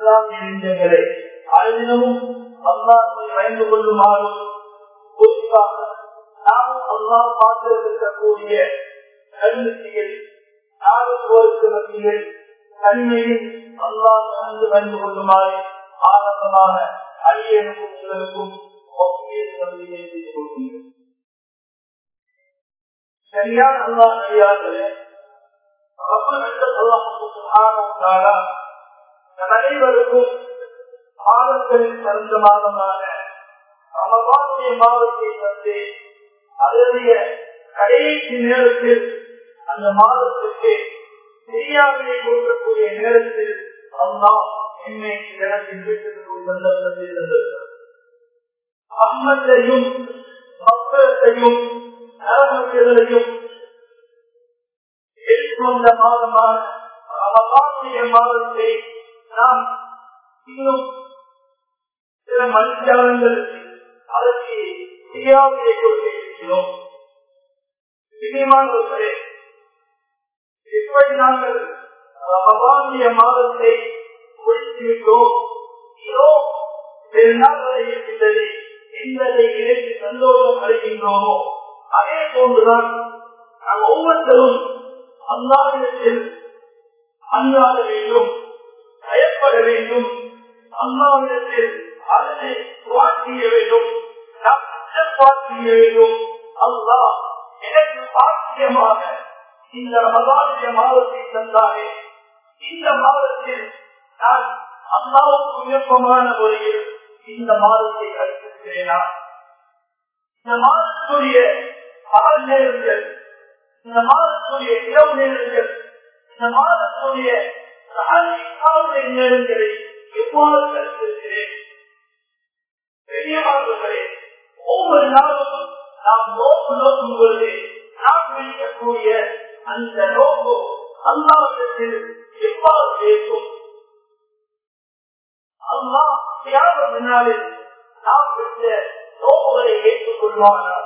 இஸ்லாமியர்களே அழுதினமும் அல்லாஹை பயந்து கொள்ளுமாறும் குறிப்பாக நாமும் அல்லாஹ் பார்த்திருக்கக்கூடிய கல்விகள் நாடுவோருக்கு மத்தியில் தனிமையில் அல்லாஹ் சார்ந்து பயந்து கொள்ளுமாறு ஆரம்பமாக அடியனுக்கும் உங்களுக்கும் சரியான அல்லாஹ் அறியாதது அனைவருக்கும் மாதங்களில் சிறந்த மாதமான ரமபானுடைய மாதத்தை வந்து அதனுடைய கடைசி நேரத்தில் அந்த மாதத்திற்கு தெரியாமலே கொடுக்கக்கூடிய நேரத்தில் அம்மா என்னை இடத்தில் வீட்டிற்கு சந்தர்ப்பத்தில் இருந்தது அம்மத்தையும் மக்களையும் நரகங்களையும் ஏற்றுக்கொண்ட மாதமான ரமபானுடைய மாதத்தை நாம் இன்னும் சில மனுஷாலங்களுக்கு அதற்கு தெரியாமலே கொடுத்திருக்கிறோம் இனிமானவர்களே எப்படி நாங்கள் ரமபானிய மாதத்தை முடித்துவிட்டோம் இதோ பெருநாள் வரை இருக்கின்றது என்பதை நினைத்து சந்தோஷம் அடைகின்றோமோ அதே போன்றுதான் நாம் ஒவ்வொருத்தரும் அல்லாவிடத்தில் அல்லாத வேண்டும் பயப்பட வேண்டும் அல்லாவிடத்தில் அதனை வாழ்த்திய வேண்டும் பார்த்திய வேண்டும் அல்லா எனக்கு பாக்கியமாக இந்த ரமதானிய மாதத்தை தந்தாரே இந்த மாதத்தில் நான் அல்லாவுக்கு விருப்பமான முறையில் இந்த மாதத்தை கழித்திருக்கிறேனா இந்த மாதத்துடைய பகல் நேரங்கள் இந்த மாதத்துடைய இரவு நேரங்கள் இந்த மாதத்துடைய காலை நேரங்களை எவ்வாறு கழித்திருக்கிறேன் பெரியவார்களே ஒவ்வொரு நாளும் நாம் நோக்கு நோக்கும் பொழுது நாம் விழிக்கக்கூடிய அந்த நோக்கு அல்லாவிடத்தில் எவ்வாறு பேசும் அல்லா தியாகத்தினாலில் நாம் பெற்ற நோக்குகளை ஏற்றுக் கொள்வார்கள்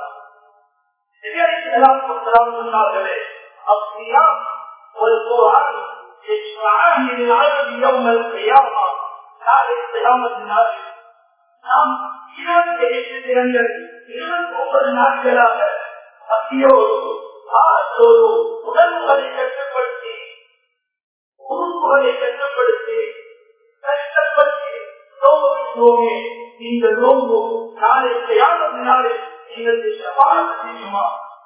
சொன்னார்களே அப்படியா ஒரு குரான் يشفعان للعبد يوم القيامة நாளை கியாமத்தினால் நாம் இருபத்தி எட்டு தினங்கள் இருபத்தி ஒன்பது நாட்களாக பசியோடு ஆற்றோடு உடல்களை கட்டுப்படுத்தி உறுப்புகளை கட்டுப்படுத்தி கஷ்டப்படுத்தி நோமே இந்த நோம்பு நாளை கியாமத்தினாலே நீங்கள் சவால் செய்யுமா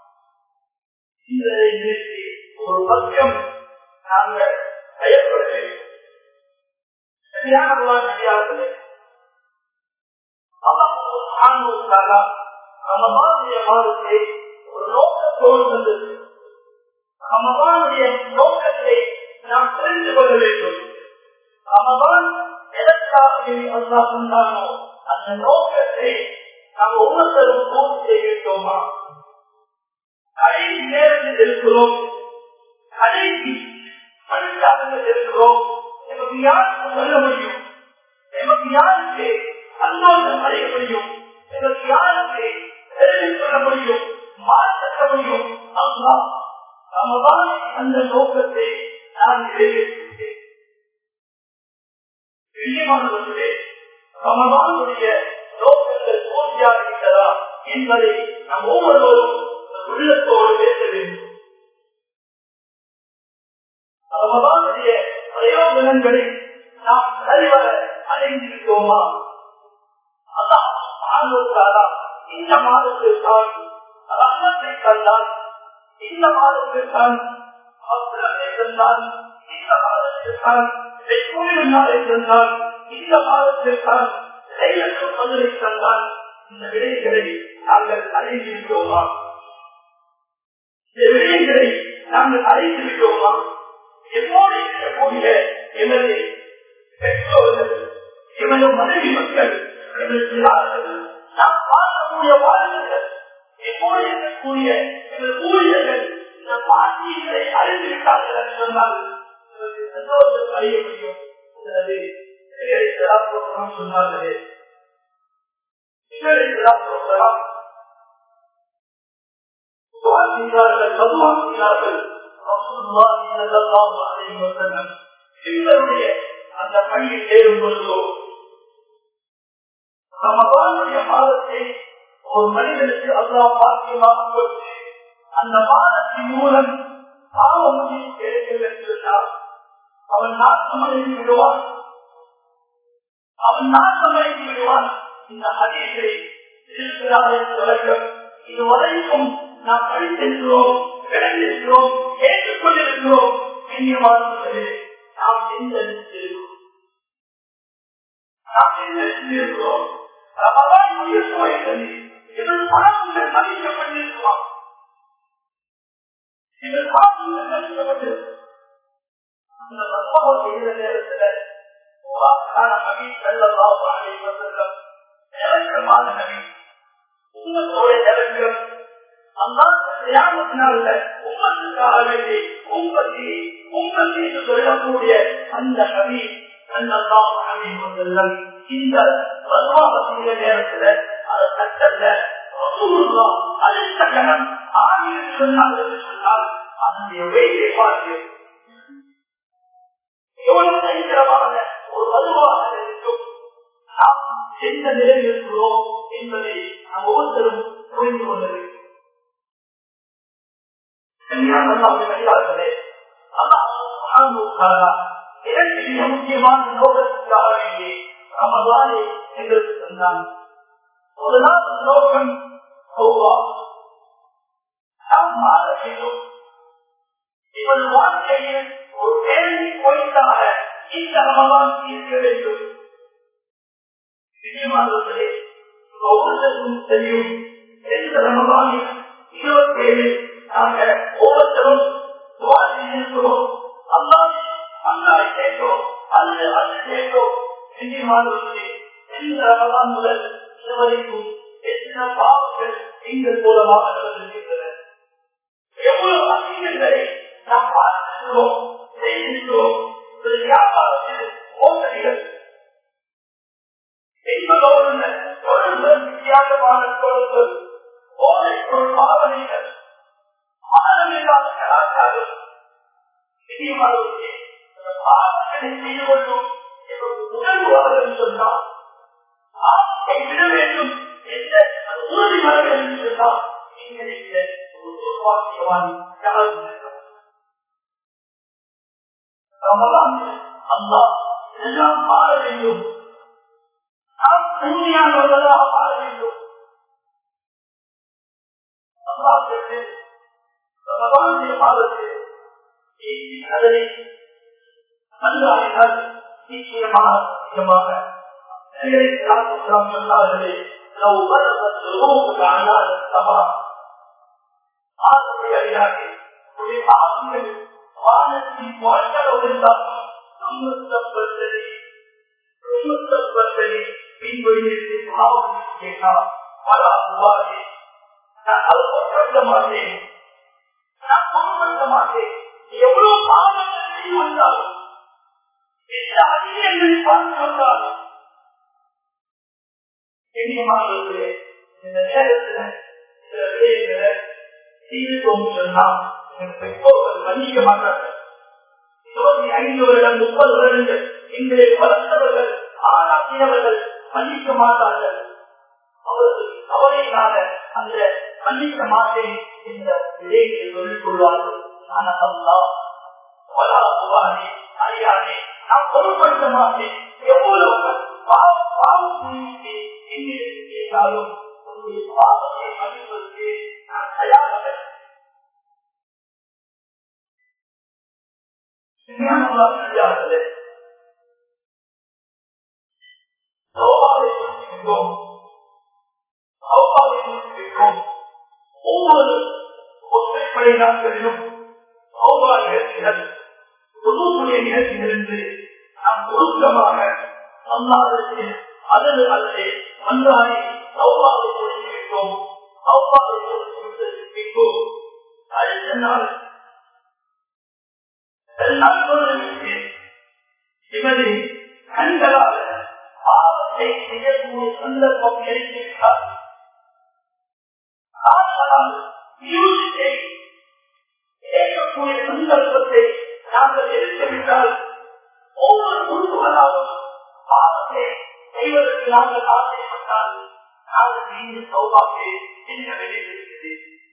இதை நிறுத்தி ஒரு பக்கம் நாங்கள் பயப்பட வேண்டும் சரியான நடிகார்களே ரமபானுடைய மாதத்தை ஒரு நோக்கத்தோடு வந்தது ரமபானுடைய நோக்கத்தை நாம் தெரிந்து கொள்ள வேண்டும் ரமபான் எதற்காக அல்லா சொன்னானோ அந்த நோக்கத்தை நாம் ஒவ்வொருத்தரும் பூர்த்தி செய்கின்றோமா கடைசி நேரத்தில் இருக்கிறோம் கடைசி மனுஷார்கள் இருக்கிறோம் நமக்கு யாருக்கு சொல்ல முடியும் நமக்கு யாருக்கு சந்தோஷம் அடைய முடியும் எனக்கு யாருக்கு சொல்ல முடியும் மாற்ற முடியும் அல்லா ரமதான் அந்த நோக்கத்தை நான் நிறைவேற்றிருக்கேன் பிரியமானவர்களே ரமதானுடைய நோக்கங்கள் பூர்த்தியாகிவிட்டதா என்பதை நாம் ஒவ்வொருவரும் உள்ளத்தோடு பேச வேண்டும் ரமதானுடைய பிரயோஜனங்களை நாம் சரிவர அடைந்திருக்கோமா அதான் இந்த மாதத்தில் தான் ரத்தத்தை தந்தான் இந்த மாதத்தில் தான் அப்புறத்தை தந்தான் இந்த மாதத்தில் தான் நாளை தந்தான் இந்த மாதத்தில் தான் பதிலை தந்தான் இந்த விடைகளை நாங்கள் அறிந்திருக்கோமா இந்த விடயங்களை நாங்கள் அறிந்திருக்கோமா எப்போது இருக்கக்கூடிய எமது பெற்றோர்கள் எமது மனைவி மக்கள் எமது சிறார்கள் நாம் பார்க்கக்கூடிய வாழ்க்கைகள் எப்போது இருக்கக்கூடிய எமது ஊழியர்கள் இந்த பாட்டியங்களை அறிந்திருக்கார்கள் என்று சொன்னால் சந்தோஷம் அறிய முடியும் சொன்னார்களே மதுவாக்கினார்கள் எங்களுடைய அந்த பணியில் சேரும் பொழுதோ ரமபானுடைய மாதத்தை ஒரு மனிதனுக்கு அல்லா பாக்கியமாக கொடுத்து அந்த மாதத்தின் மூலம் பாவம் கிடைக்கவில்லை என்றால் அவன் நாசமடைந்து விடுவான் அவன் நாசமடைந்து விடுவான் இந்த ஹதீஸை தொடக்கம் இதுவரைக்கும் நாம் படித்திருக்கிறோம் விளைந்திருக்கிறோம் ஏற்றுக்கொண்டிருக்கிறோம் கண்ணியமானவர்களே நாம் சிந்தரித்திருக்கிறோம் நாம் சிந்தரித்திருக்கிறோம் ரமதான் முடிய போகிறது இவள் பணங்கள் மதிக்கப்பட்டிருக்கலாம் இவள் பாவங்கள் மதிக்கப்பட்டிருக்கும் அந்த சம்பவம் செய்த நேரத்தில் நபி செல்லலாம் வசல்லம் இறக்கமான நபி உங்களோட இறக்கம் அல்லாத்தினால உங்களுக்காக வேண்டி உங்கத்தி உங்கத்தி என்று சொல்லக்கூடிய அந்த நபி செல்லலாம் நபி வசல்லம் இந்த வருவாக செய்த நேரத்தில் அது கட்டல்ல அடுத்த கணம் ஆகிய சொன்னால் என்று சொன்னால் அந்த வெயிலை பார்த்து எவ்வளவு பயங்கரமான ஒரு வலுவாக இருக்கும் நாம் எந்த நிலையில் இருக்கிறோம் என்பதை நாம் ஒவ்வொருத்தரும் புரிந்து கொள்ள வேண்டும் இரண்டு மிக முக்கியமான நோக்கத்திற்காக வேண்டி ரமதானை எங்களுக்கு சொன்னான் முதலாவது நோக்கம் நாம் மாற வேண்டும் இவள் வாழ்க்கையில் ஒரு கேள்வி பொய்த்தாக இந்த ரமதான் இருக்க வேண்டும் நிச்சயமானவர்களே ஒவ்வொருத்தருக்கும் தெரியும் எந்த ரமதானில் இருபத்தி ஏழு நாங்கள் ஒவ்வொருத்தரும் இருக்கிறோம் அல்லாது அல்லாய் கேட்டோம் அல்லது அது கேட்டோம் நிச்சயமானவர்களே எந்த ரமதான் முதல் இதுவரைக்கும் எத்தனை பாவங்கள் எங்கள் மூலமாக நடந்திருக்கின்றன எவ்வளவு அசிங்கங்களை நாம் பார்க்கிறோம் செய்திருக்கிறோம் வியாபாரத்தில் மோசடிகள் என்பதோடு தொடர்ந்து வித்தியாசமான தொடர்புகள் போதைப்பொருள் பாவனைகள் மனமில்லாத கலாச்சாரம் பாவங்களை செய்து கொள்ளும் உணர்வாளர்கள் சொன்னால் ஆசை விட வேண்டும் என்ற உறுதி வர வேண்டும் சொன்னால் நீங்கள் துர்வாக்கியவான் யாரும் ரமதான் அல்லா எல்லாம் மாற வேண்டும் நாம் தூய்மையானவர்களாக மாற வேண்டும் அல்லாஹ்விற்கு ரமதானுடைய மாதத்தில் அதனை நன்றாக நிச்சயமாக நிச்சயமாக சொன்னார்களே لو بلغت الروح العنان السماء ஆசிரியர் அறியாதே ஆசிரியர் வானத்தின் வாழ்க்கை இருந்தால் சுமத்தப்பட்டது சுமத்தப்பட்டது பின்வழியிற்கு பாவம் கேட்டால் பல அவ்வாறே நான் அல்பப்படுத்த மாட்டேன் நான் பொருட்படுத்த மாட்டேன் எவ்வளவு பாவங்கள் செய்து வந்தாலும் எந்த அதிகங்களை பார்த்து வந்தாலும் கண்ணியமானவர்களே இந்த நேரத்தில் சில விடயங்களை செய்துட்டோம் சொன்னால் பெற்றோர்கள் மன்னிக்க மாட்டார்கள் இருபத்தி ஐந்து வருடம் முப்பது வருடங்கள் எங்களை வளர்த்தவர்கள் ஆராய்ச்சியவர்கள் மன்னிக்க மாட்டார்கள் அவர்கள் கவலையினால அந்த மன்னிக்க மாட்டேன் என்ற விடயத்தை சொல்லிக் கொள்வார்கள் ஆனால் அல்லா வளாகுவானே அறியானே நான் பொருட்படுத்த மாட்டேன் எவ்வளவு பாவம் பாவம் புரிந்து என்னிடம் கேட்டாலும் உங்களுடைய பாவத்தை மன்னிப்பதற்கு நான் தயாராக தெரியாதே சோபாவை முடித்திருக்கோம் சோபாவை முடித்திருக்கோம் ஒவ்வொரு ஒற்றைப்படை நாட்களிலும் சோபா நிகழ்ச்சிகள் பொதுப்புடைய நிகழ்ச்சிகள் என்று நாம் ஒழுக்கமாக அல்லாதற்கு அதது அல்லது அன்றாடி சௌபாவை முடித்திருக்கோம் சௌபாவை முடித்திருக்கோம் அடுத்த நாள் இவரை கண்களால் பாவத்தை செய்யக்கூடிய சந்தர்ப்பம் கிடைத்திருக்கிறார் கேட்கக்கூடிய சந்தர்ப்பத்தை நாங்கள் எடுத்துவிட்டால் ஒவ்வொரு உறுப்புகளாலும் பாவத்தை செய்வதற்கு நாங்கள் ஆசைப்பட்டால் நாங்கள் மீண்டும் சௌபாக்கு என்ன வெளியிருக்கிறது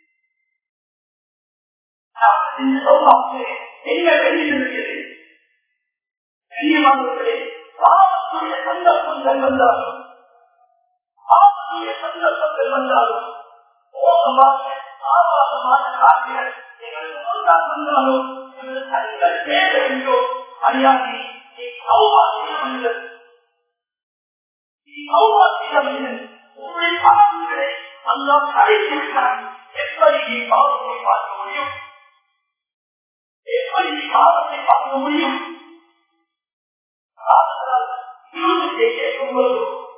இந்த சௌபாக்கு என்ன வெளியிருக்கிறது கண்ணியமானவர்களே பாவத்துடைய சந்தர்ப்பங்கள் வந்தாலும் பாவத்துடைய சந்தர்ப்பங்கள் வந்தாலும் மோசமாக ஆபாசமான காரியங்கள் எங்களுக்கு முன்னால் வந்தாலும் எங்கள் கண்கள் பேச வேண்டும் அறியாமி நீ சௌபாக்கியவர்கள் நீ சௌபாக்கியவர்கள் உங்களுடைய பாவங்களை அல்லாம் கடைசி விட்டான் எப்படி நீ பாவத்தை பார்க்க முடியும் எப்படி நீ பாவத்தை பார்க்க முடியும் யூனிட்டை கேட்கும் போது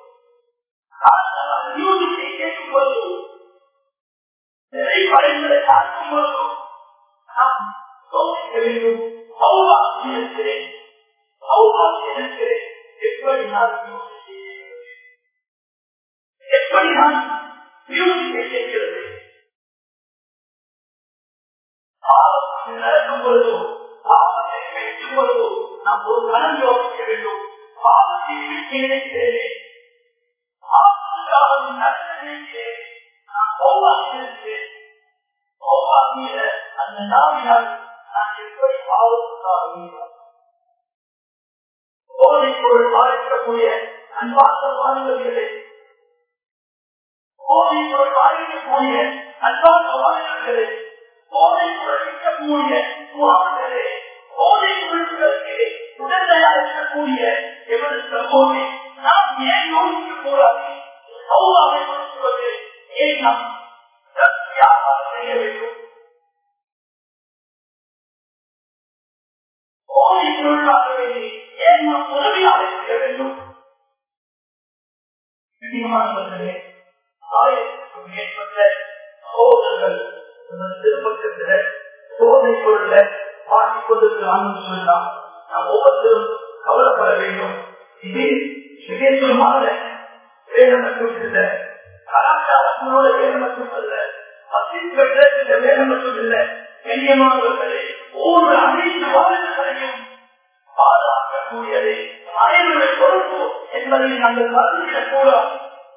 யூனிட்டை கேட்கும் போது படைகளை பார்க்கும் போது நாம் சோதிக்க வேண்டும் சௌபாக்கியிருக்கிறேன் சௌபாக்கியிருக்கிறேன் எப்படி நான் எப்படி நான் யூனிட்டை கேட்கிறது பாவத்தில் நடக்கும் பொழுது பாவத்தை வைக்கும் பொழுது நாம் ஒரு மனம் யோசிக்க வேண்டும் பாவத்தை விட்டு நினைக்கிறேனே பாவத்துக்காக நடக்க நினைக்கிறேன் நான் சௌபாக்கியிருக்கிறேன் சௌபாக்கிய அந்த நாவினால் நான் எப்படி பாவத்துக்காக போதைப் பொருள் பாதிக்கக்கூடிய அன்பார்ந்த மாணவர்களே போதைப் பொருள் பாதிக்கக்கூடிய அன்பார்ந்த மாணவர்களே போதைப் பொருள் விற்கக்கூடிய சுவாமிகளே போதைப் பொருட்களுக்கு உடனடியாக இருக்கக்கூடிய எமது சமூகமே நாம் ஏன் யோசிக்க கூடாது சௌபாவை கொடுத்துவது ஏன் நாம் வியாபாரம் செய்ய வேண்டும் போதை பொருளாக வேண்டி ஏன் நாம் உதவியாக செய்ய வேண்டும் கண்ணியமானவர்களே ஆயிரத்துக்கும் மேற்பட்ட சோதர்கள் திருப்பக்கத்தில் சோதனை பொருளை மாற்றிக் கொண்டிருக்கிறான்னு சொல்லலாம் நாம் ஒவ்வொருத்தரும் கவலைப்பட வேண்டும் இது சுகேஸ்வரமான வேலை மட்டும் இல்லை கலாச்சாரங்களோட வேலை மட்டும் அல்ல இந்த வேலை மட்டும் இல்லை கண்ணியமானவர்களே ஒவ்வொரு அனைத்து வாழ்க்கைகளையும் பாதுகாக்கக்கூடியது அனைவருடைய பொறுப்பு என்பதை நாங்கள் மறந்துவிடக் கூடாது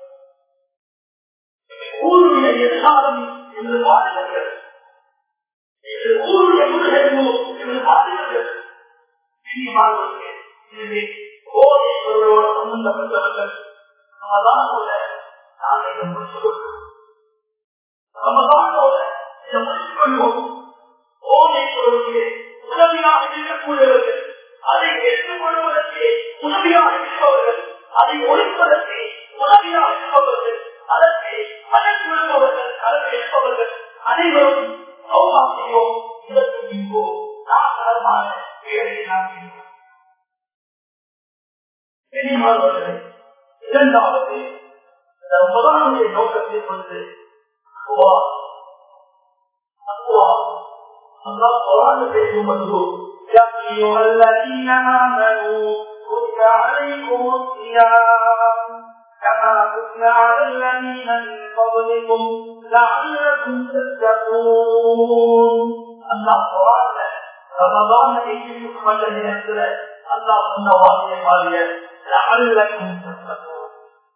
ஊருடைய எதிர்காலம் என்று வாழ்ந்தவர்கள் ஊருடைய முதுகெலும்பு என்று வாழ்ந்தவர்கள் எனவே போதை பொருளோடு சம்பந்தப்பட்டவர்கள் ரமதானோட நாங்கள் இதை முடித்துக் கொள்வோம் ரமதானோட இதை முடித்துக் கொள்வோம் போதை பொருளுக்கு உதவியாக இருக்கக்கூடியவர்கள் அதை ஏற்றுக்கொள்வதற்கு உதவியாக இருப்பவர்கள் அதை ஒழிப்பதற்கு உதவியாக இருப்பவர்கள் அதற்கு மனம் கொள்பவர்கள் கலந்து இருப்பவர்கள் அனைவரும் சௌபாக்கியோம் இதற்கு முன்போ நாகரமான வேலையை நாம் பெரியமானவர்களே இரண்டாவது முதலாளுடைய நோக்கத்தை கொண்டு அல்லாஹ் குரான் பேசும் பொழுது يا أيها الذين آمنوا كتب عليكم الصيام كما كتب على الذين من قبلكم لعلكم تتقون அல்லாஹ் குரான்ல ரமதான எண்ணிக்கப்பட்ட நேரத்துல அல்லாஹ் சொன்ன வார்த்தை பாருங்க லஅல்லக்கும் தத்தகூன்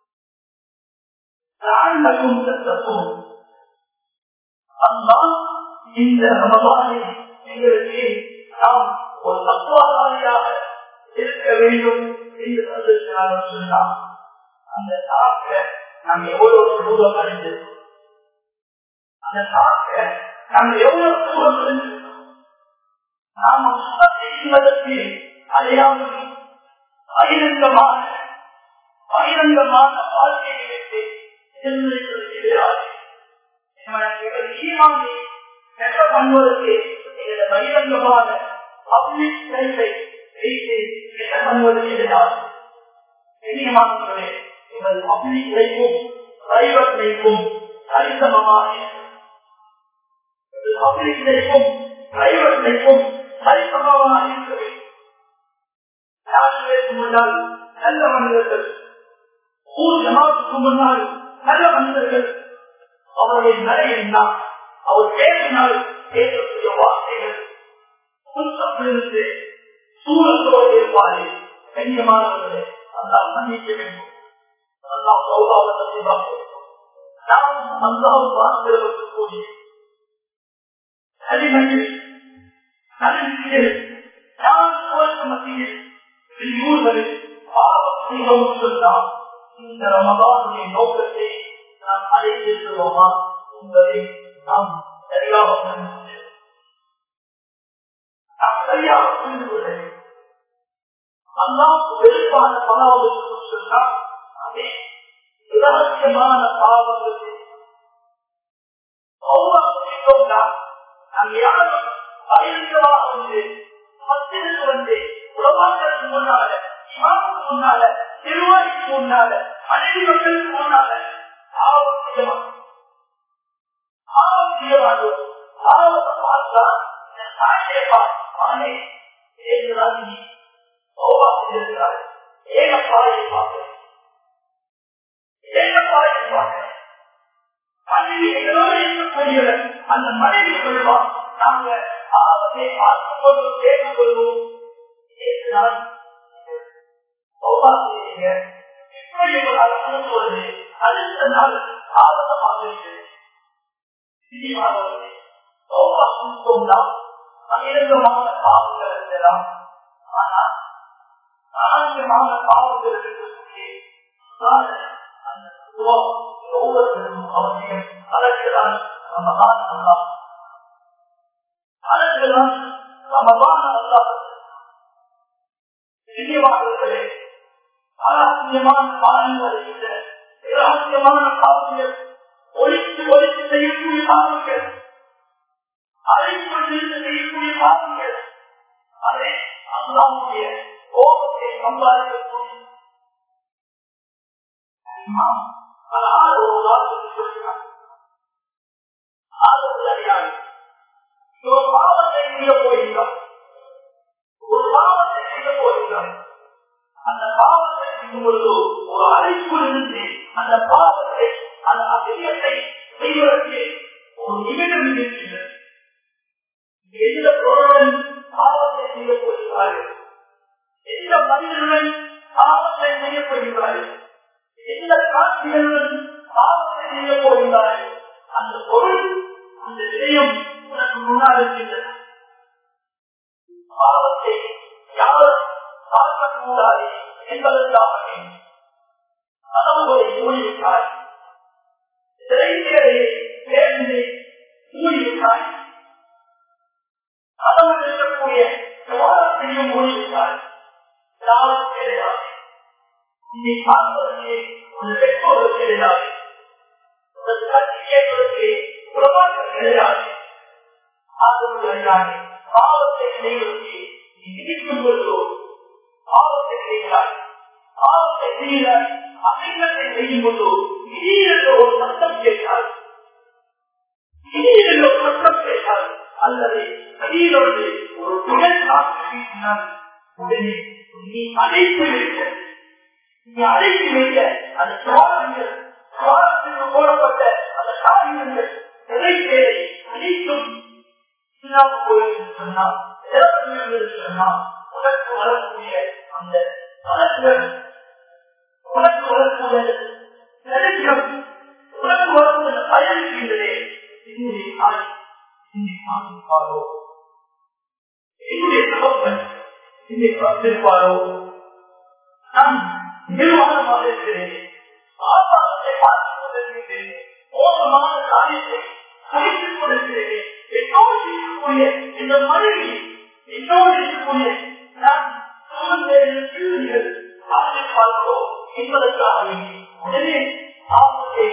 லஅல்லக்கும் தத்தகூன் அல்லாஹ் இந்த ரமதானை எங்களுக்கு நாம் ஒரு தத்துவாதாரியாக இருக்க வேண்டும் என்று சந்திருக்கிறார் சொன்னார் அந்த தாக்க நாம் எவ்வளவு சுமூகம் அடைந்திருக்கோம் அந்த தாக்க நாம் எவ்வளவு சுமூகம் அடைந்திருக்கோம் நாம் செய்வதற்கு அடையாமல் பகிரங்கமான பகிரங்கமான வாழ்க்கையை வைத்து எதிர்த்து ஈமானை பெற்ற பண்ணுவதற்கு எங்களது பகிரங்கமான பப்ளிக் லைஃபை வைத்து என்ன பண்ணுவது எதிராக பெரியமானவர்களே எங்கள் பப்ளிக் லைஃபும் பிரைவேட் லைஃபும் சரிசமமாக பப்ளிக் லைஃபும் பிரைவேட் லைஃபும் சரிசமமாக இருக்க வேண்டும் யாருக்கு முன்னால் நல்ல மனிதர்கள் ஊர் ஜமாத்துக்கு முன்னால் நல்ல மனிதர்கள் அவருடைய நடை என்ன அவர் பேசினால் பேசக்கூடிய வார்த்தைகள் புத்தப்பிலிருந்து சூழலோடு இருப்பாரு கண்ணியமானவர்களே அல்லாஹ் மன்னிக்க வேண்டும் அல்லாஹ் சௌபாவத்தை செய்வாங்க நாம் அல்லாஹ் பார்க்கிறவருக்கு கூடிய அடிமையில் நன்றியில் நான் கோரிக்கை மத்தியில் வெளியூர்களில் பாவம் செய்யவும் சொன்னால் இந்த ரமதானுடைய நோக்கத்தை நாம் அடைந்திருக்கிறோமா என்பதை நாம் சரியாக புரிந்து கொள்ள வேண்டும். நாம் சரியாக புரிந்து கொள்ள வேண்டும். அல்லாஹ் வெறுப்பான பாவங்களுக்கு சொன்னால் அதே இரகசியமான பாவங்களுக்கு நாம் யாரும் பயங்கரமாக வந்து மத்திற்கு வந்து உலகத்திற்கு முன்னால இமாமுக்கு முன்னால நிர்வாகிக்கு முன்னால மனைவி மக்களுக்கு முன்னால பாவம் செய்ய மாட்டோம் பாவம் செய்ய மாட்டோம் பாவத்தை பார்த்தா இந்த தாயை பானை ஏற்கிறாங்க சோபா செய்திருக்கிறார் ஏக பாறையை பார்க்கிறேன் ஏக பாறையை பார்க்கிறேன் மனைவி எங்களோடு இருக்கக்கூடியவர் அந்த மனைவி சொல்லுவான் நாங்க ஆபத்தை பார்க்கும் போது கேட்டுக் கொள்வோம் ஏற்கிறார் சோபா செய்யுங்க எப்படி உங்களால் அனுப்புவது அடுத்த நாள் ஆபத்தை பார்க்கிறீர்கள் சினிமாவில் சோபா கொடுத்தோம்னா பகிரங்கமான பாவங்கள் இருக்கலாம் ஆனால் ஆரோக்கியமான பாவங்கள் இருக்கக்கூடிய அந்த ஒவ்வொருத்தரும் அவசியம் அதற்குதான் ரமதான் அல்லா அதற்குதான் ரமதான் அல்லா சிறியவாளர்களே அராசியமான பாவங்கள் இல்லை இரகசியமான பாவங்கள் ஒழித்து ஒழித்து செய்யக்கூடிய பாவங்கள் அழைப்பு செய்யக்கூடிய பாவங்கள் அதை அல்லாவுடைய கோபத்தை சம்பாதிக்கக்கூடிய ஒரு பாவத்தை செய்ய போகிறார் ஒரு பாவத்தை செய்ய போகிறார் அந்த பாவத்தை செய்யும் பொழுது ஒரு அழைப்பு இருந்து அந்த பாவத்தை அந்த அதிகத்தை செய்வதற்கு ஒரு நிமிடம் இருக்கிறது எந்த பொருளுடன் பாவத்தை செய்ய போகிறார்கள் எந்த மனிதனுடன் பாவத்தை செய்ய போகிறார்கள் எந்த காட்சிகளுடன் பாவத்தை செய்ய போகிறார்கள் அந்த பொருள் அந்த விடயம் உனக்கு முன்னால் இருக்கின்றது பாவத்தை யாரும் பார்க்கக்கூடாது என்பதற்காக கதவுகளை மூடிவிட்டாய் திரைகளை பேருந்து மூடிவிட்டாய் கதவு இருக்கக்கூடிய விவாதத்தையும் மூடிவிட்டாய் யாரும் கிடையாது நீ பார்ப்பதற்கு ஒரு பெற்றோர்கள் கிடையாது உனது கட்சி கேட்பதற்கு உலமாக்கள் கிடையாது ஆதரவு பாவத்தை செய்வதற்கு நீ விதிக்கும் பொழுதோ பாவத்தை செய்கிறாய் பாவத்தை செய்கிறாய் அசிங்கத்தை செய்யும் போது திடீரென்ற ஒரு சத்தம் கேட்டால் திடீரென்ற ஒரு சத்தம் கேட்டால் அல்லது திடீரென்று ஒரு புயல் காற்று வீசினால் உடனே நீ அழைத்து வைக்க நீ அழைத்து வைக்க அந்த சுவாரங்கள் சுவாரத்துக்கு போடப்பட்ட அந்த காரியங்கள் நிறைவேறை அனைத்தும் இல்லாமல் போயிருக்கு சொன்னால் சொன்னால் உனக்கு வரக்கூடிய அந்த வளர்ச்சிகள் உனக்கு வரக்கூடிய நெருக்கம் உனக்கு வரக்கூடிய பயன் இருக்கின்றதே என்னுடைய தாய் என்னை காண்பிப்பாரோ என்னுடைய தகப்பன் என்னை காத்திருப்பாரோ நான் நிர்வாணமாக இருக்கிறேன் ஆபாசத்தை பார்த்துக் கொண்டிருக்கிறேன் மோசமான காரியத்தை சகித்துக் கொண்டிருக்கிறேன் என்னோடு இருக்கக்கூடிய இந்த மனைவி என்னோடு இருக்கக்கூடிய நான் பிள்ளைகள் ஆசிரிப்பார்களோ என்பதற்காக வேண்டி உடனே பாவத்தை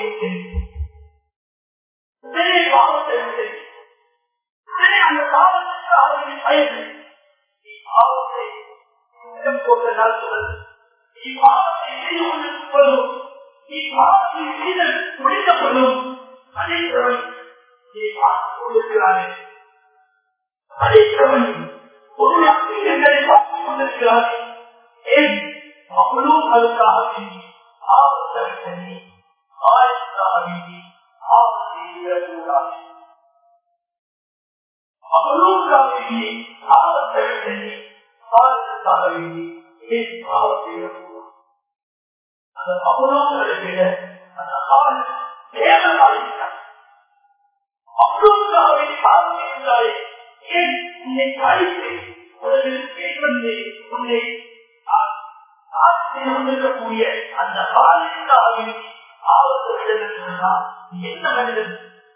உடனே பாவத்தை உடனே அந்த பாவத்திற்காக வேண்டி பயந்து நீ பாவத்தை இடம் போட்ட நாள் சொல்லுது நீ பாவத்தை செய்து கொண்டிருப்பதும் நீ பாவத்தை செய்த முடிக்கப்படும் அனைத்தவன் நீ பார்த்துக் கொண்டிருக்கிறானே அனைத்தவன் ஒரு அங்கீகங்களை பார்த்துக் கொண்டிருக்கிறானே ஏன் அவளும் அதுக்காக வேண்டி ஆபத்தை பண்ணி ஆயுக்காக வேண்டி ஆபத்தை விடக்கூடாது அவளுக்காக வேண்டி ஆபத்தை பண்ணி ஆயுக்காக பாவத்துக்காக வேண்டி ஏன் பாவம் செய்யக்கூடாது அந்த பகுனோங்களை விட அந்த காவல் தேவையாக அவ்வளவுக்காக வேண்டி பாவம் செய்கிறாரே ஏன் உன்னை அழைத்து உலகில் பேசுவதை உன்னை கொண்டிருக்கக்கூடிய அந்த பாலிற்காக வேண்டி ஆபத்து விடுதல் என்ன மனிதன்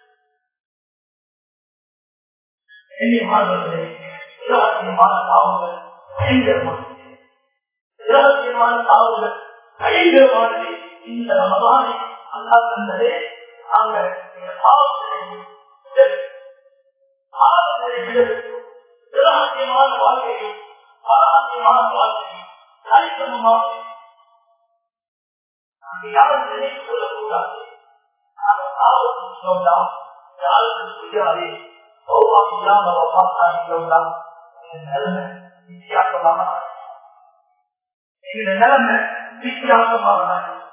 எண்ணியமானவர்களே இரகசியமான தாவுகள் பயங்கரமானது இரகசியமான தாவுகள் பயங்கரமானது இந்த ரமதானை அல்லா தந்ததே நாங்கள் இந்த பாவத்தினை பாவத்தினை விடுவிக்கும் இரகசியமான வாழ்க்கையும் பாரசியமான வாழ்க்கையும் சரிசமமாக யாரும் நினைத்து கொள்ளக்கூடாது நாங்கள் பாவத்தின் சொல்லாம் யாருக்கும் செய்யாதே இல்லாம பார்த்தா நிலைமை வித்தியாசமாக இந்த நிலைமை வித்தியாசமாக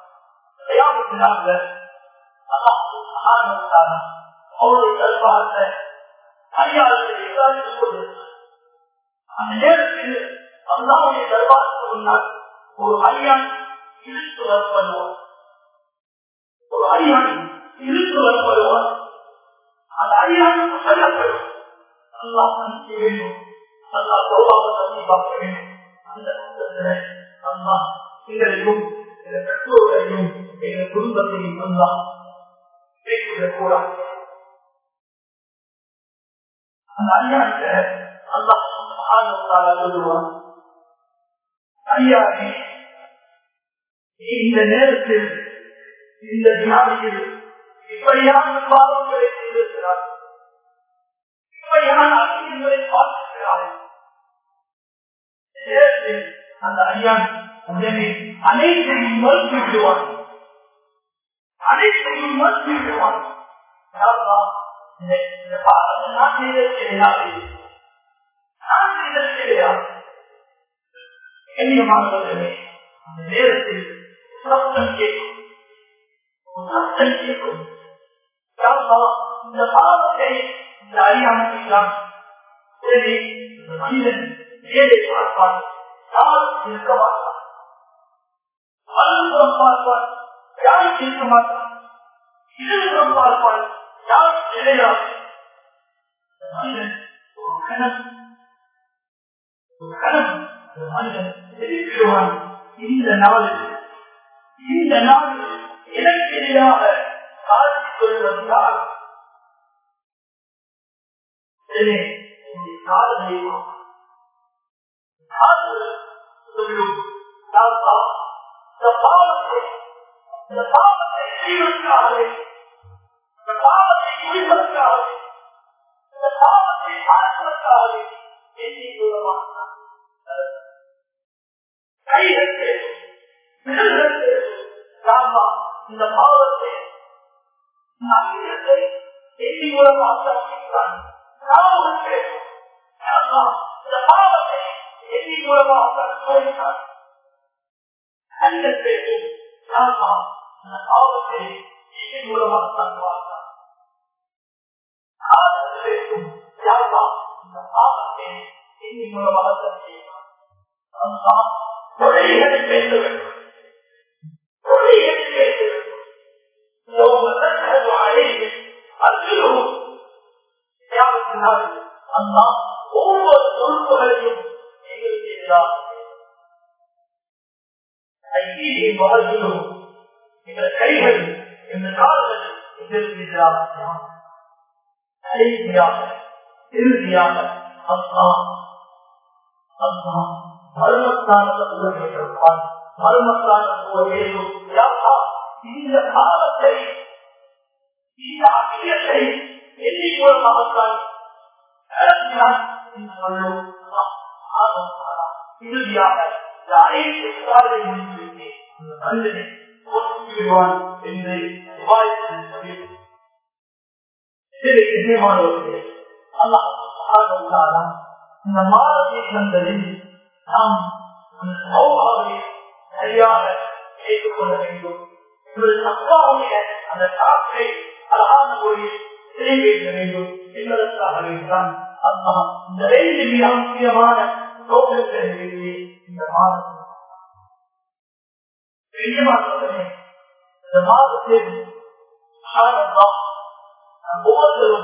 அவருடைய தர்பாரத்தை அறியாதத்தை விசாரித்துக் கொண்டிருக்கிறார் அந்த நேரத்தில் அல்லாவுடைய தர்பாரத்துக்கு முன்னால் ஒரு அரியான் இழுத்து வரப்படுவார் ஒரு அரியான் இழுத்து வரப்படுவார் அந்த அரியானுக்கு சொல்லப்படும் அல்லா மன்னிக்க வேண்டும் அல்லா சௌபாவை தண்ணி பார்க்க வேண்டும் அந்த கூட்டத்தில் அல்லா எங்களையும் எங்கள் பெற்றோர்களையும் எங்கள் குடும்பத்தையும் அல்லா கூடாது அந்த அரியானுக்கு அல்லா சொல்லுவான் ஐயாவே இந்த நேரத்தில் இந்த வியாதியில் இப்படியான பாவங்களை செய்திருக்கிறார் இப்படியான அக்கியங்களை பார்த்திருக்கிறார்கள் நேரத்தில் அந்த ஐயான் உடனே அனைத்தையும் மறுத்து விடுவான் அனைத்தையும் மறுத்து விடுவான் இந்த பாவத்தை நான் செய்தது கிடையாது நான் செய்தது கிடையாது கண்ணியமானவர்களே அந்த நேரத்தில் சத்தம் கேட்கும் சத்தம் கேட்கும் இந்த பாவத்தை இந்த அறியாமல் சரி இந்த மனிதன் ஏழை பார்ப்பான் யாரும் இருக்க மாட்டான் வலதுபுறம் பார்ப்பான் யாரும் இருக்க மாட்டான் இடதுபுறம் பார்ப்பான் யாரும் கிடையாது மனிதன் ஒரு கணம் ஒரு கணம் மனிதன் எதிர்க்கிறான் இந்த நாளில் இந்த நாளில் எனக்கு எதிராக காட்சி கொள்வது யார் காதலை சொல்லும் இந்த பாவத்தை இந்த பாவத்தை செய்வதற்காகவே இந்த பாவத்தை குடிப்பதற்காகவே இந்த பாவத்தை பார்ப்பதற்காகவே எண்ணி கொள்ள மாட்டான் கைகள் பேசும் விரல்கள் பேசும் ராமா இந்த பாவத்தை நம்பிக்கை எண்ணி மூலமாக நாமங்கள் பேசும் ராமா இந்த பாவத்தை எண்ணி மூலமாக சோதித்தார் கண்கள் பேசும் ராமா இந்த பாவத்தை எண்ணி மூலமாக தங்குவார்கள் காதல் பேசும் யாரா இந்த பாவத்தை எண்ணி மூலமாக தங்கியிருக்கிறார் தொழில்களை பேச வேண்டும் தொழில்களை பேச வேண்டும் ஒவ்வொரு பொறுப்புகளையும் எங்களுக்கு எதிராக வாழ்கிறோம் எங்கள் கைகள் எங்கள் கால்கள் எங்களுக்கு எதிராக கடைசியாக இறுதியாக அம்மா அம்மா மர்மஸ்தானத்தில் மர்மஸ்தானம் இந்த காலத்தை இந்த அக்கியத்தை எண்ணி மூலமாக இறுதியாக இந்த அனைத்து காலை முடித்து மனிதனை விடுவான் என்று நிச்சயமானவர்களே அல்லாஹ் இந்த மாதத்தை தந்ததில் நாம் சௌபாவை சரியாக செய்து கொள்ள வேண்டும் இவரது அப்பாவுடைய அந்த காற்றை அழகான முறையில் நிறைவேற்ற வேண்டும் என்பதற்காக வேண்டாம் அம்மா இந்த ரெண்டு மிக முக்கியமான நோக்கத்திலே இந்த மாதம் பெரிய மாதமே இந்த மாதத்தில் ஒவ்வொருத்தரும்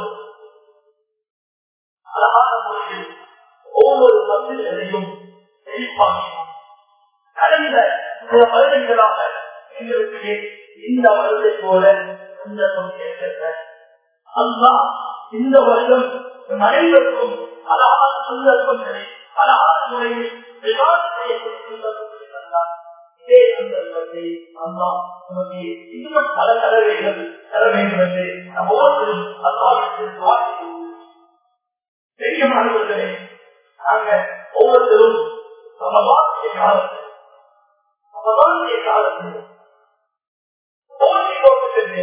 அழகான முறையில் ஒவ்வொரு பத்திரிகைகளையும் வெளிப்பாகினோம் கடந்த சில வருடங்களாக எங்களுக்கு இந்த வருடத்தை போல இந்த ஏற்பட்ட அல்லா இந்த வருடம் அனைவருக்கும் அழகான சந்தர்ப்பங்களை அழகான முறையில் விவாதத்தை தந்தார் இதே சந்தர்ப்பத்தை அல்லா நமக்கு இன்னும் பல கலவைகள் தர வேண்டும் என்று நம் ஒவ்வொருத்தரும் அல்லாவிற்கு வாசிக்கிறோம் பெரிய மாணவர்களே நாங்க ஒவ்வொருத்தரும் நம்ம வாழ்க்கை காலத்தில் நம்ம வாழ்க்கை காலத்தில் போட்டி போட்டு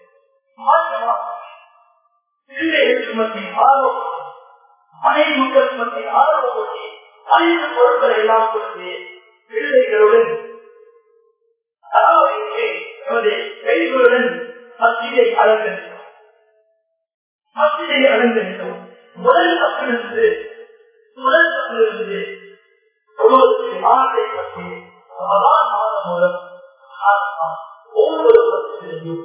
பிள்ளைகள் சுமத்தி ஆரோக்கியம் மனைவி மக்கள் சுமத்தி ஆரோக்கியத்தை அனைத்து பொருட்களை எல்லாம் கொடுத்து பிள்ளைகளுடன் அதாவது கைகளுடன் மத்தியை அலங்கரித்தோம் மத்தியை அலங்கரித்தோம் முதல் தப்பிலிருந்து முதல் தப்பிலிருந்து ஒருவருக்கு ஆட்டை பற்றி ரமலான் மாதம் மூலம் ஒவ்வொரு பத்திரையும்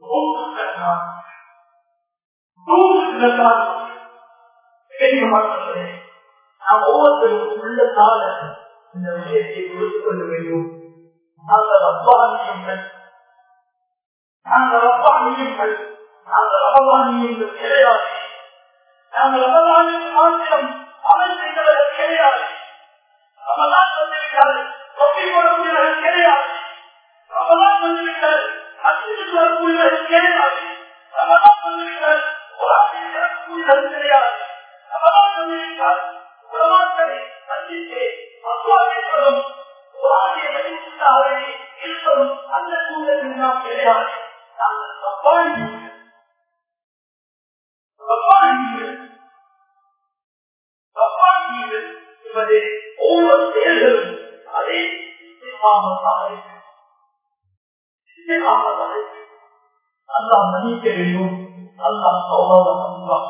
நாம் ஒவ்வொருத்தரும் உள்ளத்தால இந்த விஷயத்தை புரிந்து கொள்ள வேண்டும் நாங்கள் ரப்பானியுங்கள் நாங்கள் ரப்பானியுங்கள் நாங்கள் ரமலானியுங்கள் கிடையாது நாங்கள் ரமலானின் மாத்திரம் அமல் செய்தவர்கள் கிடையாது ரமலான் வந்திருக்காது தொப்பி போடக்கூடியவர்கள் கிடையாது ரமலான் வந்திருக்காது அச்சிட்டு வரக்கூடியவர்கள் கிடையாது ரமலான் வந்திருக்காது குரானில் இறக்கக்கூடியவர்கள் கிடையாது ரமலான் வந்திருக்காது உலமாக்களை சந்தித்து அஸ்வாமிப்பதும் குரானிய மதிப்பாக இருப்பதும் அந்த சூழலில் நாம் கிடையாது நாங்கள் தப்பான என்பது ஒவ்வொரு செயல்களும் அதே அல்லா மன்னிக்க வேண்டும் அல்லா சௌரவம்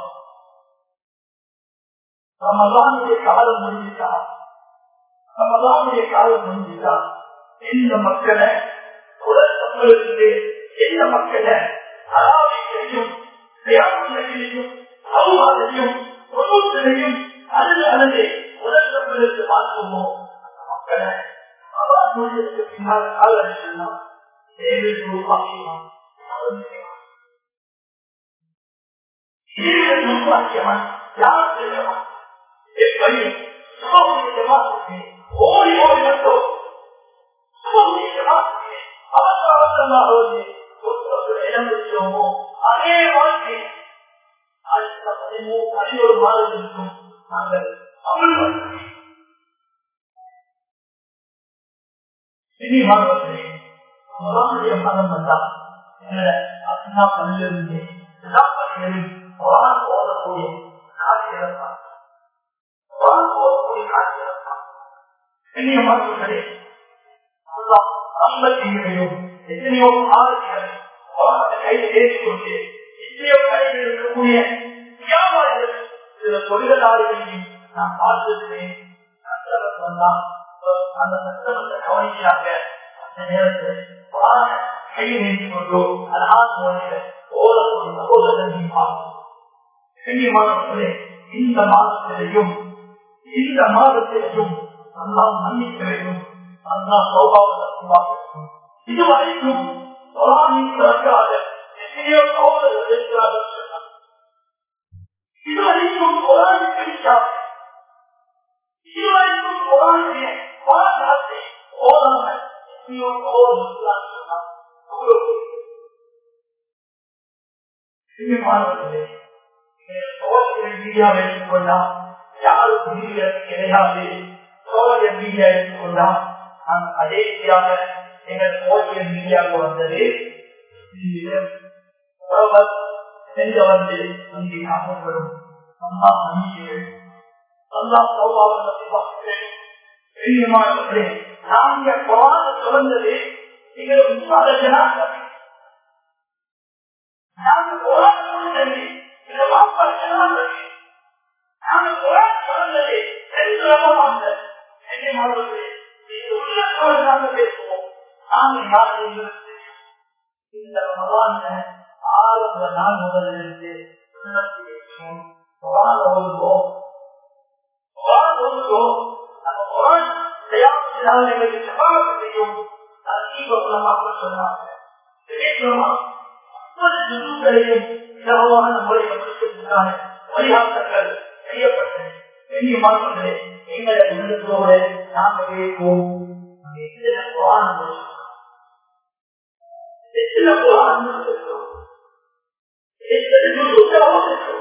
ரமதானுடைய காலம் முடிஞ்சிட்டா ரமதானுடைய காலம் முடிஞ்சிட்டா எந்த மக்களை உலகத்திலிருந்து எந்த மக்களை அராவியையும் தியாகத்தையும் சௌவாதையும் பொருட்களையும் அல்லது அல்லது உலகத்திலிருந்து பார்க்குமோ அந்த மக்களை அவாசனுக்கு பின்னால் காலம் தேவைக்கு உருவாக்கினான் உருவாக்கியவன் யார் செய்யவன் எப்படி ஓடி ஓடி வந்தோம் அவசர அவசரமாக வந்து இடம் பெற்றோமோ அதே வாழ்க்கை அடுத்த பதிமூணு பதினோரு மாதத்திற்கும் நாங்கள் அமல் இனி மாணவர்களே குரானுடைய மதம் வந்தா அண்ணா பள்ளியிலிருந்து பள்ளிகளில் குரான் ஓதக்கூடிய காட்சிகள் குரான் ஓதக்கூடிய காட்சிகள் இனிய மாணவர்களே ஐம்பத்தையும் எத்தனையோ ஆறுகள் கையில் ஏற்றிக்கொண்டு எத்தனையோ கையில் இருக்கக்கூடிய வியாபாரிகள் சில தொழிலாளிகளையும் நான் பார்த்திருக்கிறேன் கஷ்டப்பட்டு வந்தா அந்த கஷ்டப்பட்ட கவனிக்கிறாங்க அந்த நேரத்தில் கையில் ஏற்றிக்கொண்டு அழகான முறையில் ஓடக்கூடிய சகோதரர்களையும் பார்க்கிறோம் இந்த மாதத்திலையும் இந்த மாதத்திலையும் நல்லா மன்னிக்க வேண்டும் அல்லா சௌபாவம் இதுவரைக்கும் பிறக்காத எத்தனையோ சோதரர்கள் இருக்கிறார்கள் இதுவரைக்கும் குரான் பிடிக்காத இதுவரைக்கும் குரானுடைய பாடத்தை ஓதாமல் எத்தனையோ சோதரர்கள் மாணவர்களே சோதனை மீடியா வைத்துக் கொண்டா யாரும் மீடியா கிடையாது சோழ மீடியா எடுத்துக்கொண்டா நான் கடைசியாக எங்கள் ஓவியர் மீடியாவுக்கு வந்தது செஞ்ச வந்து இங்கே காப்பப்படும் அம்மா மன்னிக்கிறேன் அல்லா சௌபாவை பற்றி பார்க்கிறேன் பெரியமானவர்களே நாங்க குரான சுமந்தது நீங்கள் உண்மையாக ஜனாக நாங்க குரான் சுமந்தது இந்த வாப்பா ஜனாக நாங்க குரான் சுமந்தது சென்றமாக என்னை மாறுவது இது உள்ளத்தோடு நாங்கள் பேசுவோம் நாங்கள் யாரும் இந்த ரமலான ஆரம்ப நாள் முதலிருந்து உள்ளத்தில் பேசுவோம் குரான் ஓதுவோம் குரான் ஓதுவோம் நம்ம குரான் தயாரித்தால் எங்களுக்கு சபாக செய்யும் தீபகுலமாக சொன்னாங்க வழிகாட்டங்கள் செய்யப்பட்டது பெரிய மாற்றங்களே எங்களை உள்ளத்தோடு நாங்கள் கேட்போம் குரான் எத்தனை குரான் எத்தனை நுணுக்கமாக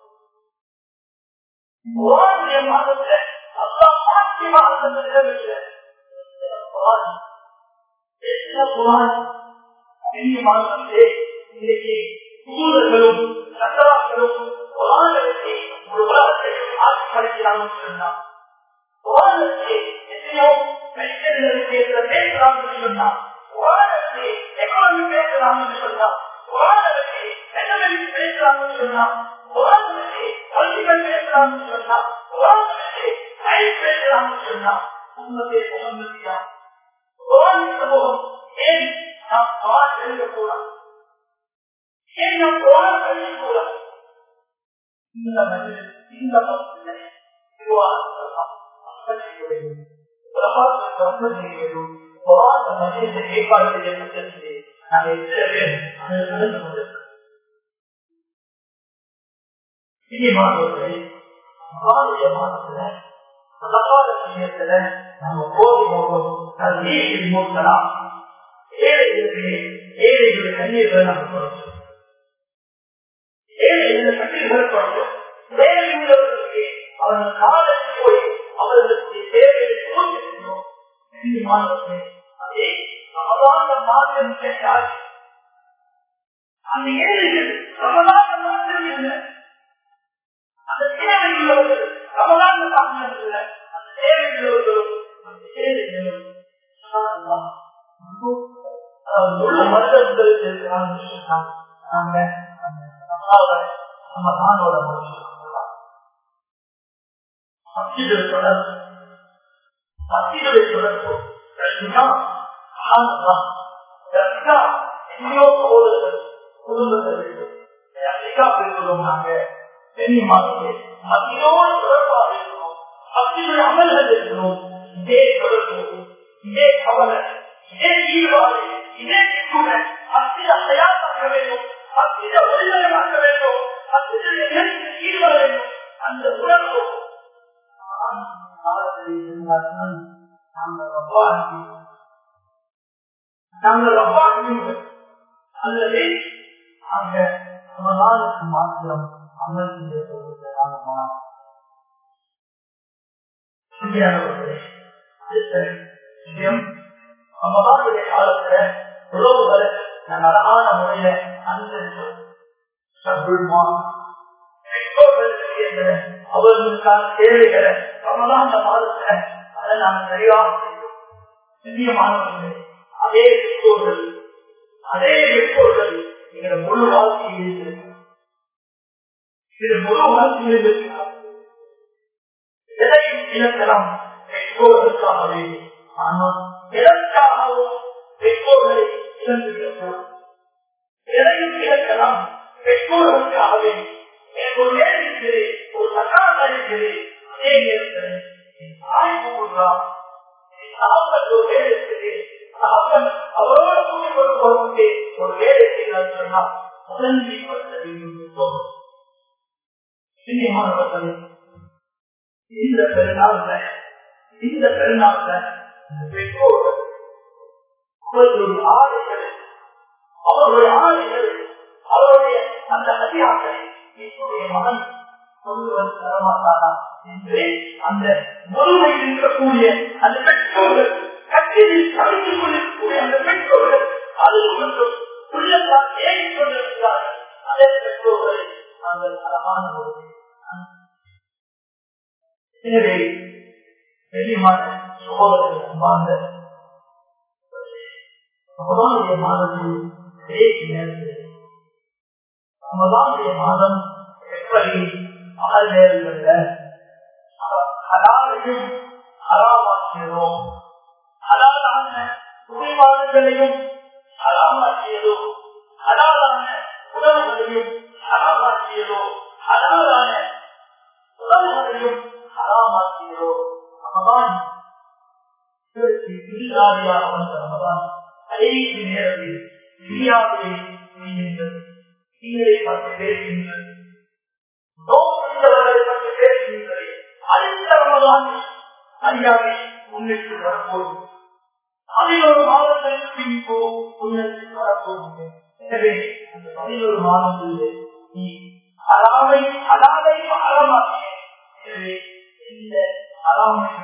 குரானுடைய மாதத்தை அல்லா மாற்றியமாக தந்திடவில்லை குரான் எத்தனை குரான் பெரிய மாதத்திலே இன்னைக்கு தூதர்களும் சட்டராக்களும் குரானுக்கு ஒரு உலகத்தை ஆட்சி படைக்கிறாங்கன்னு சொன்னான் குரானுக்கு எத்தனையோ மெடிக்கல்களுக்கு பேசலாம்னு சொன்னான் குரானுக்கு எக்கானமி பேசலாம்னு சொன்னான் குரானுக்கு எக்கனாமிக் பேசலாம்னு சொன்னான் குரானுக்கு பொலிட்டிக்கல் பேசலாம்னு சொன்னான் குரானுக்கு சயின்ஸ் பேசலாம்னு சொன்னான் உண்மையை முகமதியா குரான் சமூகம் ஏன் நாம் குரான் எழுதக்கூடாது ஏன் நாம் குரான் எழுதக்கூடாது இந்த மனிதன் இந்த பக்தனை ஏற்பாடு செய்யப்பட்டிருந்தது நாங்கள் எத்தனை பேர் அதில் கலந்து கொண்டிருக்கிறோம் மாணவர்களை மாநில மாதத்துல மதக்கால விஷயத்துல நம்ம போதி போகும் கல்வியை மூக்கலாம் ஏழைகளுக்கு ஏழைகளுடைய கண்ணீர்களை நம்ம கொடுத்தோம் ஏழைகளை கண்ணீர்களை கொடுத்தோம் வேலை உள்ளவர்களுக்கு அவர்கள் காலையில் போய் அவர்களுக்கு தேவையை பூர்த்தி செய்தோம் மாணவர்களே அதே சமதான மாற்றம் கேட்டால் அந்த ஏழைகள் சமதான மாற்றம் இல்லை அந்த தேவை உள்ளவர்கள் சமதான மாற்றம் இல்லை அந்த தேவை உள்ளவர்களும் அந்த ஏழைகளும் உள்ள மருத்துவர்களுக்கு இருக்கிறாங்க நாங்க நம்ம நானோட முடிச்சுக்கலாம் மத்தியுடைய தொடர்பு மத்தியுடைய தொடர்பு எங்கேயோ சகோதரர்கள் குடும்பத்தை விட்டு அமெரிக்கா பெறுவதும் நாங்க தெரியுமானே மத்தியோடு தொடர்பாக இருக்கிறோம் மத்தியுடைய அமல்கள் இருக்கிறோம் இதே தொடர்பு இதே கவலை இதே ஈடுபாடு இதே கூட மத்திய தயாராக வேண்டும் மத்திய ஒளிமயமாக்க வேண்டும் மத்திய ஈடுபட வேண்டும் அந்த உணர்வு நாங்கள் அவ்வாறு அல்லது அங்க ரமலானுக்கு மாத்திரம் அமல் செய்யப்படுவதை நாங்கள் அடுத்த விஷயம் ரமலானுடைய காலத்துல உறவுகளை நாங்கள் அழகான முறையில அனுசரித்தோம் அவர்களுக்கான தேவைகளை ரமலான மாதத்துல அதை நாங்கள் சரியாக செய்தோம் சிந்தியமானவர்கள் அதே பெற்றோர்கள் அதே பெற்றோர்கள் எங்களை முழு வாழ்க்கையில் இருக்கிறார் இது முழு வாழ்க்கையில் இருக்கிறார் எதையும் இழக்கலாம் பெற்றோர்களுக்காகவே ஆனால் எதற்காகவும் பெற்றோர்களை இழந்துவிடக்கூடாது எதையும் இழக்கலாம் பெற்றோர்களுக்காகவே எனக்கு ஒரு வேலை இருக்குது ஒரு சக்காரா இருக்குது அதே நேரத்தில் தாய் கூப்பிடுறான் சாப்பிட்டு ஒரு வேலை இருக்குது அப்பன் அவரோட கூட்டி கொண்டு போறது ஒரு வேலை செய்யலாம் சொன்னா முதன்மைப்படுத்த வேண்டும் சினிமானவர்கள் இந்த பெருநாள்ல இந்த பெருநாள்ல பெற்றோர்கள் அவர்களுடைய ஆடைகள் அவருடைய ஆடைகள் அவருடைய அந்த அதிகாரங்களை என்னுடைய மகன் கொண்டு வந்து தரமாட்டாரா என்று அந்த முழுமையில் இருக்கக்கூடிய அந்த பெற்றோர்கள் கட்டிலில் கவிழ்ந்து கொண்டிருக்கக்கூடிய அந்த பெற்றோர்கள் அதில் மட்டும் உள்ளத்தால் ஏறிக் கொண்டிருக்கிறார்கள் அதே பெற்றோர்களை நாங்கள் அறமான ஒரு எனவே வெளிமான சோழர்கள் அன்பார்ந்த ரமதானுடைய மாதத்தில் கடைசி நேரத்தில் ரமதானுடைய மாதம் எப்படி பகல் நேரங்கள்ல ஹலால ஹலாலையும் ஹராமாக்கியதோ ஹலாலான குடிவாளர்களையும் ஹராமாக்கியதோ ஹலாலான உணவுகளையும் ஹராமாக்கியதோ ஹலாலான உணவுகளையும் ஹராமாக்கியதோ ரமதான் இதற்கு பிரியாதியாக வந்த ரமதான் கடைசி நேரத்தில் பிரியாதியை செய்கின்றது தீங்களை பற்றி பேசுகின்றது நோக்கங்களை பற்றி பேசுகின்றது அடுத்த ரமதான் அறியாமை முன்னிட்டு வரப்போகும் பதினோரு மாதங்களுக்கு பின்போ முன்னிட்டு வரப்போகும் எனவே அந்த பதினோரு மாதங்களில் நீ அலாமை அலாதையும் அறமாக்கி எனவே இந்த அலாமையும்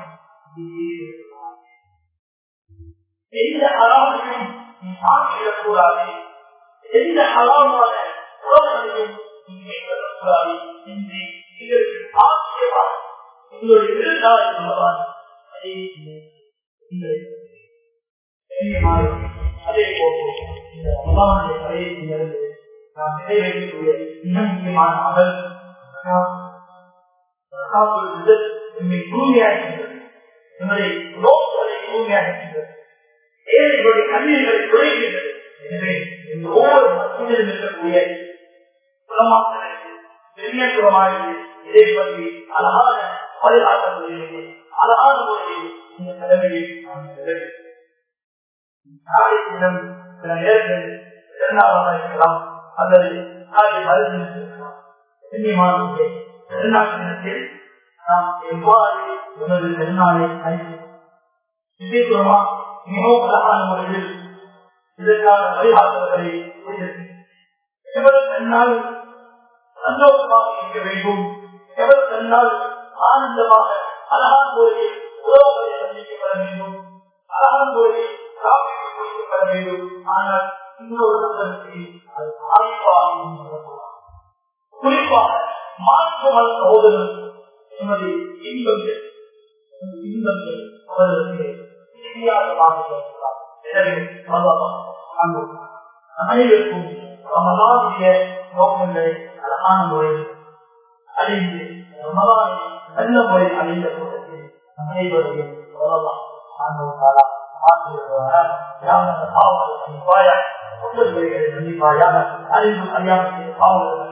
எந்த அறாமையும் நீ சாட்சியிடக்கூடாது எந்த அறாமான உறவுகளையும் நீ மேற்கொள்ளக்கூடாது என்று இதற்கு ஆச்சரியமாக உங்களுடைய விருந்தாள் என்பதான் அதே அதே போன்று இந்த அல்லாவுடைய கலையிலிருந்து நாம் நிறைவேற்றக்கூடிய மிக முக்கியமான அமல் நம்மை தூய்மையாகின்றது நம்முடைய நோக்கங்களை தூய்மையாகின்றது ஏழைகளுடைய கண்ணீர்களை குறைகின்றது எனவே இந்த ஒவ்வொரு மத்தியிலும் இருக்கக்கூடிய குலமாக்களுக்கு பெரிய குலமானது இதை பற்றி அழகான வழிகாட்டல்களிலே அழகான முறையில் இந்த கடமையை நாம் நிறைவேற்ற நாளை தினம் சில நேரங்களில் இரண்டாவதாக இருக்கலாம் அல்லது நாளை மருந்து இருக்கலாம் கண்ணியமானவர்களே இரண்டாம் தினத்தில் நாம் எவ்வாறு நமது பெருநாளை அழைக்கிறோம் நிச்சயமா மிகவும் அழகான முறையில் இதற்கான வழிகாட்டுதல்களை எவர் தன்னால் சந்தோஷமாக இருக்க வேண்டும் எவர் தன்னால் ஆனந்தமாக அழகான முறையில் உறவுகளை சந்திக்கப்பட வேண்டும் அழகான முறையில் காப்பீடு கொடுக்கப்பட வேண்டும் ஆனால் இன்னொரு நபருக்கு அது ஆய்வாக குறிப்பாக மாற்றுமல் சகோதரன் எமது இன்பங்கள் இன்பங்கள் அவர்களுக்கு தெரியாததாக இருக்கிறார் எனவே அனைவருக்கும் ரமலானுடைய நோக்கங்களை அழகான முறையில் அறிந்து ரமலானை நல்ல முறையில் அறிந்த கூட்டத்தில் அனைவரையும் சொல்லலாம் அறிந்து அறியாமல் பாவங்கள்